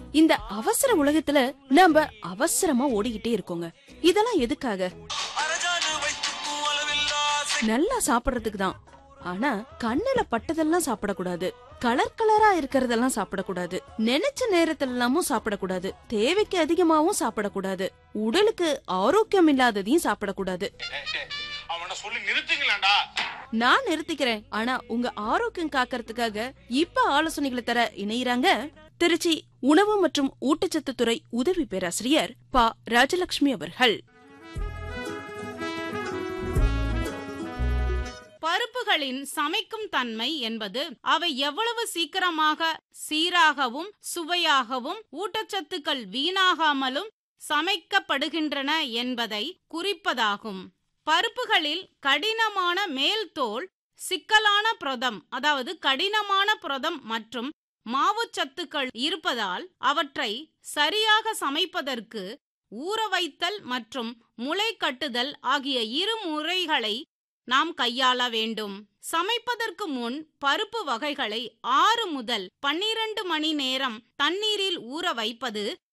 இந்த அவசர உலகத்துல நாம அவசரமா ஓடிக்கிட்டே இருக்கோங்க இதெல்லாம் எதுக்காக நல்லா சாப்பிடுறதுக்கு தான் ஆனா கண்ணுல பட்டதெல்லாம் சாப்பிடக்கூடாது கலர் கலரா இருக்கிறதெல்லாம் சாப்பிடக்கூடாது நினைச்ச நேரத்துல எல்லாமும் சாப்பிடக்கூடாது தேவைக்கு அதிகமாவும் சாப்பிடக்கூடாது உடலுக்கு ஆரோக்கியம் இல்லாததையும் சாப்பிடக்கூடாது அவனை சொல்லி நிறுத்துங்களேன்டா நான் நிறுத்திக்கிறேன் ஆனா உங்க ஆரோக்கியம் காக்கறதுக்காக இப்ப ஆலோசனைகளை தர இணையறாங்க திருச்சி உணவு மற்றும் ஊட்டச்சத்து துறை உதவி பேராசிரியர் ப ராஜலட்சுமி அவர்கள் பருப்புகளின் சமைக்கும் தன்மை என்பது அவை எவ்வளவு சீக்கிரமாக சீராகவும் சுவையாகவும் ஊட்டச்சத்துக்கள் வீணாகாமலும் சமைக்கப்படுகின்றன என்பதை குறிப்பதாகும் பருப்புகளில் கடினமான மேல் தோல் சிக்கலான புரதம் அதாவது கடினமான புரதம் மற்றும் மாவுச்சத்துக்கள் இருப்பதால் அவற்றை சரியாக சமைப்பதற்கு ஊற வைத்தல் மற்றும் முளை கட்டுதல் ஆகிய இரு முறைகளை நாம் கையாள வேண்டும் சமைப்பதற்கு முன் பருப்பு வகைகளை ஆறு முதல் பன்னிரண்டு மணி நேரம் தண்ணீரில் ஊற வைப்பது